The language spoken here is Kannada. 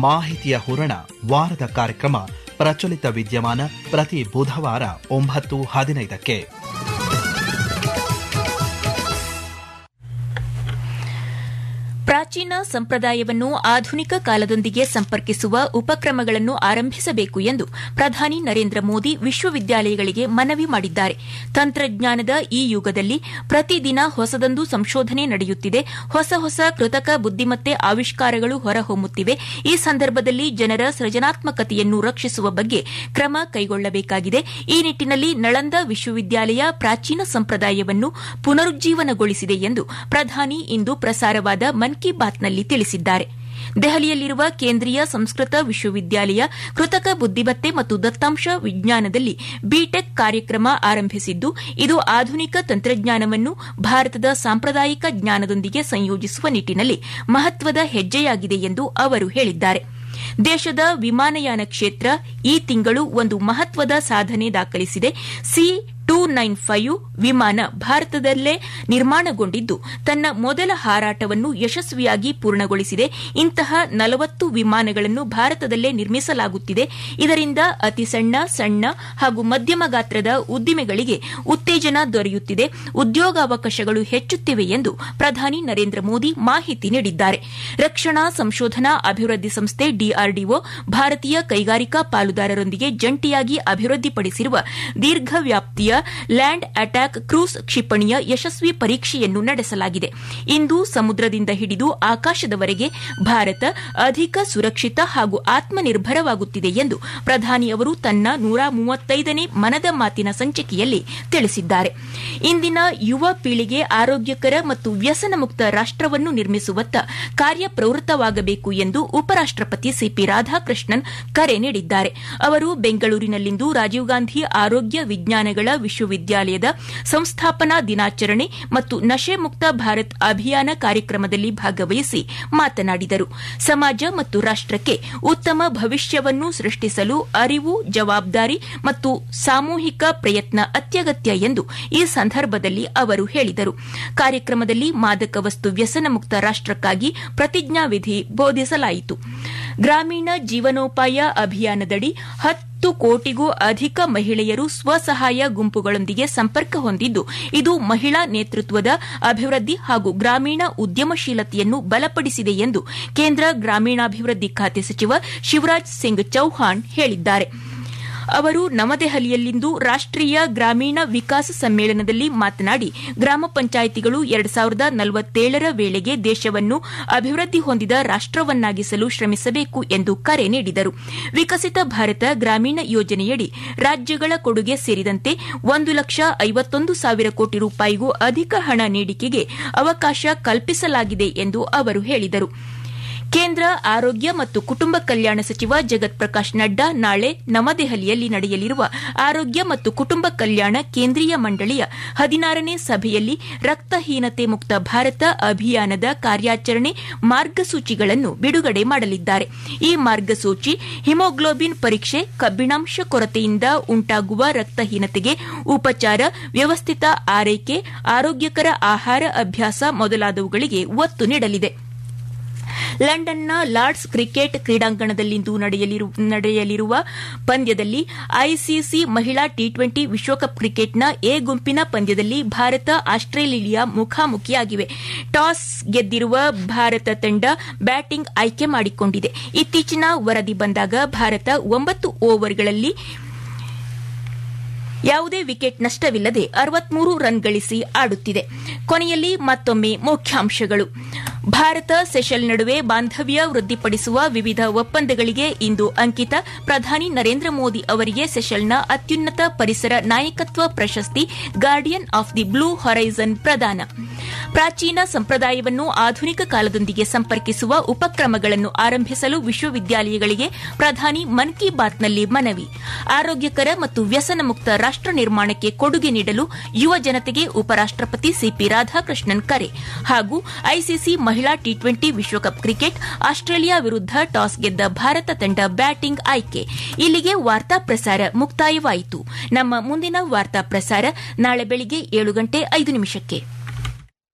ಮಾಹಿತಿಯ ಹೂರಣ ವಾರದ ಕಾರ್ಯಕ್ರಮ ಪ್ರಚಲಿತ ವಿದ್ಯಮಾನ ಪ್ರತಿ ಬುಧವಾರ ಒಂಬತ್ತು ಹದಿನೈದಕ್ಕೆ ಪ್ರಾಚೀನ ಸಂಪ್ರದಾಯವನ್ನು ಆಧುನಿಕ ಕಾಲದೊಂದಿಗೆ ಸಂಪರ್ಕಿಸುವ ಉಪಕ್ರಮಗಳನ್ನು ಆರಂಭಿಸಬೇಕು ಎಂದು ಪ್ರಧಾನಿ ನರೇಂದ್ರ ಮೋದಿ ವಿಶ್ವವಿದ್ಯಾಲಯಗಳಿಗೆ ಮನವಿ ಮಾಡಿದ್ದಾರೆ ತಂತ್ರಜ್ಞಾನದ ಈ ಯುಗದಲ್ಲಿ ಪ್ರತಿದಿನ ಹೊಸದೊಂದು ಸಂಶೋಧನೆ ನಡೆಯುತ್ತಿದೆ ಹೊಸ ಹೊಸ ಕೃತಕ ಬುದ್ದಿಮತ್ತೆ ಆವಿಷ್ಕಾರಗಳು ಹೊರಹೊಮ್ಮುತ್ತಿವೆ ಈ ಸಂದರ್ಭದಲ್ಲಿ ಜನರ ಸೃಜನಾತ್ಮಕತೆಯನ್ನು ರಕ್ಷಿಸುವ ಬಗ್ಗೆ ಕ್ರಮ ಕೈಗೊಳ್ಳಬೇಕಾಗಿದೆ ಈ ನಿಟ್ಟಿನಲ್ಲಿ ನಳಂದ ವಿಶ್ವವಿದ್ಯಾಲಯ ಪ್ರಾಚೀನ ಸಂಪ್ರದಾಯವನ್ನು ಪುನರುಜ್ಜೀವನಗೊಳಿಸಿದೆ ಎಂದು ಪ್ರಧಾನಿ ಇಂದು ಪ್ರಸಾರವಾದ ಮನ್ ಕಿ ಬಾತ್ನಲ್ಲಿ ತಿಳಿಸಿದ್ದಾರೆ ದೆಹಲಿಯಲ್ಲಿರುವ ಕೇಂದ್ರೀಯ ಸಂಸ್ಕೃತ ವಿಶ್ವವಿದ್ಯಾಲಯ ಕೃತಕ ಬುದ್ದಿಮತ್ತೆ ಮತ್ತು ದತ್ತಾಂಶ ವಿಜ್ಞಾನದಲ್ಲಿ ಬಿಟೆಕ್ ಕಾರ್ಯಕ್ರಮ ಆರಂಭಿಸಿದ್ದು ಇದು ಆಧುನಿಕ ತಂತ್ರಜ್ಞಾನವನ್ನು ಭಾರತದ ಸಾಂಪ್ರದಾಯಿಕ ಜ್ಞಾನದೊಂದಿಗೆ ಸಂಯೋಜಿಸುವ ನಿಟ್ಟಿನಲ್ಲಿ ಮಹತ್ವದ ಹೆಜ್ಜೆಯಾಗಿದೆ ಎಂದು ಅವರು ಹೇಳಿದ್ದಾರೆ ದೇಶದ ವಿಮಾನಯಾನ ಕ್ಷೇತ್ರ ಈ ತಿಂಗಳು ಒಂದು ಮಹತ್ವದ ಸಾಧನೆ ದಾಖಲಿಸಿದೆ ಸಿ ಟೂ ನೈನ್ ಫೈವ್ ವಿಮಾನ ಭಾರತದಲ್ಲೇ ನಿರ್ಮಾಣಗೊಂಡಿದ್ದು ತನ್ನ ಮೊದಲ ಹಾರಾಟವನ್ನು ಯಶಸ್ವಿಯಾಗಿ ಪೂರ್ಣಗೊಳಿಸಿದೆ ಇಂತಹ ನಲವತ್ತು ವಿಮಾನಗಳನ್ನು ಭಾರತದಲ್ಲೇ ನಿರ್ಮಿಸಲಾಗುತ್ತಿದೆ ಇದರಿಂದ ಅತಿ ಸಣ್ಣ ಸಣ್ಣ ಹಾಗೂ ಮಧ್ಯಮ ಗಾತ್ರದ ಉದ್ದಿಮೆಗಳಿಗೆ ಉತ್ತೇಜನ ದೊರೆಯುತ್ತಿದೆ ಉದ್ಯೋಗಾವಕಾಶಗಳು ಹೆಚ್ಚುತ್ತಿವೆ ಎಂದು ಪ್ರಧಾನಿ ನರೇಂದ್ರ ಮೋದಿ ಮಾಹಿತಿ ನೀಡಿದ್ದಾರೆ ರಕ್ಷಣಾ ಸಂಶೋಧನಾ ಅಭಿವೃದ್ಧಿ ಸಂಸ್ಥೆ ಡಿಆರ್ಡಿಒ ಭಾರತೀಯ ಕೈಗಾರಿಕಾ ಪಾಲುದಾರರೊಂದಿಗೆ ಜಂಟಿಯಾಗಿ ಅಭಿವೃದ್ಧಿಪಡಿಸಿರುವ ದೀರ್ಘವ್ಯಾಪ್ತಿಯ ಲ್ಯಾಂಡ್ ಅಟ್ಯಾಕ್ ಕ್ರೂಸ್ ಕ್ಷಿಪಣಿಯ ಯಶಸ್ವಿ ಪರೀಕ್ಷೆಯನ್ನು ನಡೆಸಲಾಗಿದೆ ಇಂದು ಸಮುದ್ರದಿಂದ ಹಿಡಿದು ಆಕಾಶದವರೆಗೆ ಭಾರತ ಅಧಿಕ ಸುರಕ್ಷಿತ ಹಾಗೂ ಆತ್ಮನಿರ್ಭರವಾಗುತ್ತಿದೆ ಎಂದು ಪ್ರಧಾನಿ ಅವರು ತನ್ನ ನೂರ ಮೂವತ್ತೈದನೇ ಮನದ ಮಾತಿನ ಸಂಚಿಕೆಯಲ್ಲಿ ತಿಳಿಸಿದ್ದಾರೆ ಇಂದಿನ ಯುವ ಪೀಳಿಗೆ ಆರೋಗ್ಯಕರ ಮತ್ತು ವ್ಯಸನ ಮುಕ್ತ ರಾಷ್ಟವನ್ನು ನಿರ್ಮಿಸುವತ್ತ ಕಾರ್ಯಪ್ರವೃತ್ತವಾಗಬೇಕು ಎಂದು ಉಪರಾಷ್ಟಪತಿ ಸಿಪಿ ರಾಧಾಕೃಷ್ಣನ್ ಕರೆ ನೀಡಿದ್ದಾರೆ ಅವರು ಬೆಂಗಳೂರಿನಲ್ಲಿಂದು ರಾಜೀವ್ ಗಾಂಧಿ ಆರೋಗ್ಯ ವಿಜ್ಞಾನಗಳ ವಿಶ್ವವಿದ್ಯಾಲಯದ ಸಂಸ್ಥಾಪನಾ ದಿನಾಚರಣೆ ಮತ್ತು ನಶೆ ಮುಕ್ತ ಭಾರತ್ ಅಭಿಯಾನ ಕಾರ್ಯಕ್ರಮದಲ್ಲಿ ಭಾಗವಹಿಸಿ ಮಾತನಾಡಿದರು ಸಮಾಜ ಮತ್ತು ರಾಷ್ಟಕ್ಕೆ ಉತ್ತಮ ಭವಿಷ್ಯವನ್ನು ಸೃಷ್ಟಿಸಲು ಅರಿವು ಜವಾಬ್ದಾರಿ ಮತ್ತು ಸಾಮೂಹಿಕ ಪ್ರಯತ್ನ ಅತ್ಯಗತ್ಯ ಎಂದು ಈ ಸಂದರ್ಭದಲ್ಲಿ ಅವರು ಹೇಳಿದರು ಕಾರ್ಯಕ್ರಮದಲ್ಲಿ ಮಾದಕ ವಸ್ತು ವ್ಯಸನ ಮುಕ್ತ ರಾಷ್ಟಕ್ಕಾಗಿ ಪ್ರತಿಜ್ಞಾವಿಧಿ ಬೋಧಿಸಲಾಯಿತು ಗ್ರಾಮೀಣ ಜೀವನೋಪಾಯ ಅಭಿಯಾನದಡಿ ಹತ್ತು ಕೋಟಿಗೂ ಅಧಿಕ ಮಹಿಳೆಯರು ಸ್ವಸಹಾಯ ಗುಂಪುಗಳೊಂದಿಗೆ ಸಂಪರ್ಕ ಹೊಂದಿದ್ದು ಇದು ಮಹಿಳಾ ನೇತೃತ್ವದ ಅಭಿವೃದ್ಧಿ ಹಾಗೂ ಗ್ರಾಮೀಣ ಉದ್ಯಮಶೀಲತೆಯನ್ನು ಬಲಪಡಿಸಿದೆ ಎಂದು ಕೇಂದ್ರ ಗ್ರಾಮೀಣಾಭಿವೃದ್ಧಿ ಖಾತೆ ಸಚಿವ ಶಿವರಾಜ್ ಸಿಂಗ್ ಚೌಹಾಣ್ ಹೇಳಿದ್ದಾರೆ ಅವರು ನವದೆಹಲಿಯಲ್ಲಿಂದು ರಾಷ್ಟೀಯ ಗ್ರಾಮೀಣ ವಿಕಾಸ ಸಮ್ಮೇಳನದಲ್ಲಿ ಮಾತನಾಡಿ ಗ್ರಾಮ ಪಂಚಾಯಿತಿಗಳು ಎರಡು ಸಾವಿರದ ನಲವತ್ತೇಳರ ವೇಳೆಗೆ ದೇಶವನ್ನು ಅಭಿವೃದ್ಧಿ ಹೊಂದಿದ ರಾಷ್ಟವನ್ನಾಗಿಸಲು ಶ್ರಮಿಸಬೇಕು ಎಂದು ಕರೆ ನೀಡಿದರು ವಿಕಸಿತ ಭಾರತ ಗ್ರಾಮೀಣ ಯೋಜನೆಯಡಿ ರಾಜ್ಯಗಳ ಕೊಡುಗೆ ಸೇರಿದಂತೆ ಒಂದು ಲಕ್ಷ ಐವತ್ತೊಂದು ಸಾವಿರ ಕೋಟಿ ರೂಪಾಯಿಗೂ ಅಧಿಕ ಹಣ ನೀಡಿಕೆಗೆ ಅವಕಾಶ ಕಲ್ಪಿಸಲಾಗಿದೆ ಎಂದು ಅವರು ಹೇಳಿದರು ಕೇಂದ್ರ ಆರೋಗ್ಯ ಮತ್ತು ಕುಟುಂಬ ಕಲ್ಯಾಣ ಸಚಿವ ಜಗತ್ ಪ್ರಕಾಶ್ ನಡ್ಡಾ ನಾಳೆ ನವದೆಹಲಿಯಲ್ಲಿ ನಡೆಯಲಿರುವ ಆರೋಗ್ಯ ಮತ್ತು ಕುಟುಂಬ ಕಲ್ಯಾಣ ಕೇಂದ್ರೀಯ ಮಂಡಳಿಯ ಹದಿನಾರನೇ ಸಭೆಯಲ್ಲಿ ರಕ್ತಹೀನತೆ ಮುಕ್ತ ಭಾರತ ಅಭಿಯಾನದ ಕಾರ್ಯಾಚರಣೆ ಮಾರ್ಗಸೂಚಿಗಳನ್ನು ಬಿಡುಗಡೆ ಮಾಡಲಿದ್ದಾರೆ ಈ ಮಾರ್ಗಸೂಚಿ ಹಿಮೋಗ್ಲೋಬಿನ್ ಪರೀಕ್ಷೆ ಕಬ್ಬಿಣಾಂಶ ಕೊರತೆಯಿಂದ ಉಂಟಾಗುವ ರಕ್ತಹೀನತೆಗೆ ಉಪಚಾರ ವ್ಯವಸ್ಥಿತ ಆರೈಕೆ ಆರೋಗ್ಯಕರ ಆಹಾರ ಅಭ್ಯಾಸ ಮೊದಲಾದವುಗಳಿಗೆ ಒತ್ತು ನೀಡಲಿದೆ ಲಂಡನ್ನ ಲಾರ್ಡ್ಸ್ ಕ್ರಿಕೆಟ್ ಕ್ರೀಡಾಂಗಣದಲ್ಲಿಂದು ನಡೆಯಲಿರುವ ಪಂದ್ಯದಲ್ಲಿ ಐಸಿಸಿ ಮಹಿಳಾ ಟಿ ಟ್ವೆಂಟಿ ವಿಶ್ವಕಪ್ ಕ್ರಿಕೆಟ್ನ ಎ ಗುಂಪಿನ ಪಂದ್ಯದಲ್ಲಿ ಭಾರತ ಆಸ್ಟ್ರೇಲಿಯಾ ಮುಖಾಮುಖಿಯಾಗಿವೆ ಟಾಸ್ ಗೆದ್ದಿರುವ ಭಾರತ ತಂಡ ಬ್ಯಾಟಿಂಗ್ ಆಯ್ಕೆ ಮಾಡಿಕೊಂಡಿದೆ ಇತ್ತೀಚಿನ ವರದಿ ಬಂದಾಗ ಭಾರತ ಒಂಬತ್ತು ಓವರ್ಗಳಲ್ಲಿ ಯಾವುದೇ ವಿಕೆಟ್ ನಷ್ಟವಿಲ್ಲದೆ ಅರವತ್ಮೂರು ರನ್ ಗಳಿಸಿ ಆಡುತ್ತಿದೆ ಕೊನೆಯಲ್ಲಿ ಮತ್ತೊಮ್ಮೆ ಮುಖ್ಯಾಂಶಗಳು ಭಾರತ ಸೆಷಲ್ ನಡುವೆ ಬಾಂಧವ್ಯ ವೃದ್ಧಿಪಡಿಸುವ ವಿವಿಧ ಒಪ್ಪಂದಗಳಿಗೆ ಇಂದು ಅಂಕಿತ ಪ್ರಧಾನಿ ನರೇಂದ್ರ ಮೋದಿ ಅವರಿಗೆ ಸೆಷಲ್ನ ಅತ್ಯುನ್ನತ ಪರಿಸರ ನಾಯಕತ್ವ ಪ್ರಶಸ್ತಿ guardian of the blue horizon ಪ್ರದಾನ ಪ್ರಾಚೀನ ಸಂಪ್ರದಾಯವನ್ನು ಆಧುನಿಕ ಕಾಲದೊಂದಿಗೆ ಸಂಪರ್ಕಿಸುವ ಉಪಕ್ರಮಗಳನ್ನು ಆರಂಭಿಸಲು ವಿಶ್ವವಿದ್ಯಾಲಯಗಳಿಗೆ ಪ್ರಧಾನಿ ಮನ್ ಕಿ ಬಾತ್ನಲ್ಲಿ ಮನವಿ ಆರೋಗ್ಯಕರ ಮತ್ತು ವ್ಯಸನ ಮುಕ್ತ ರಾಷ್ಟ ನಿರ್ಮಾಣಕ್ಕೆ ಕೊಡುಗೆ ನೀಡಲು ಯುವ ಜನತೆಗೆ ಉಪರಾಷ್ಟಪತಿ ಸಿಪಿ ರಾಧಾಕೃಷ್ಣನ್ ಕರೆ ಹಾಗೂ ಐಸಿಸಿ ಮಹಿಳಾ ಟಿ ಟ್ವೆಂಟಿ ವಿಶ್ವಕಪ್ ಕ್ರಿಕೆಟ್ ಆಸ್ಟ್ರೇಲಿಯಾ ವಿರುದ್ಧ ಟಾಸ್ ಗೆದ್ದ ಭಾರತ ತಂಡ ಬ್ಯಾಟಿಂಗ್ ಆಯ್ಕೆ ಇಲ್ಲಿಗೆ ವಾರ್ತಾ ಪ್ರಸಾರ ಮುಕ್ತಾಯವಾಯಿತು ನಮ್ಮ ಮುಂದಿನ ವಾರ್ತಾ ಪ್ರಸಾರ ನಾಳೆ ಬೆಳಿಗ್ಗೆ ಏಳು ಗಂಟೆ ಐದು ನಿಮಿಷಕ್ಕೆ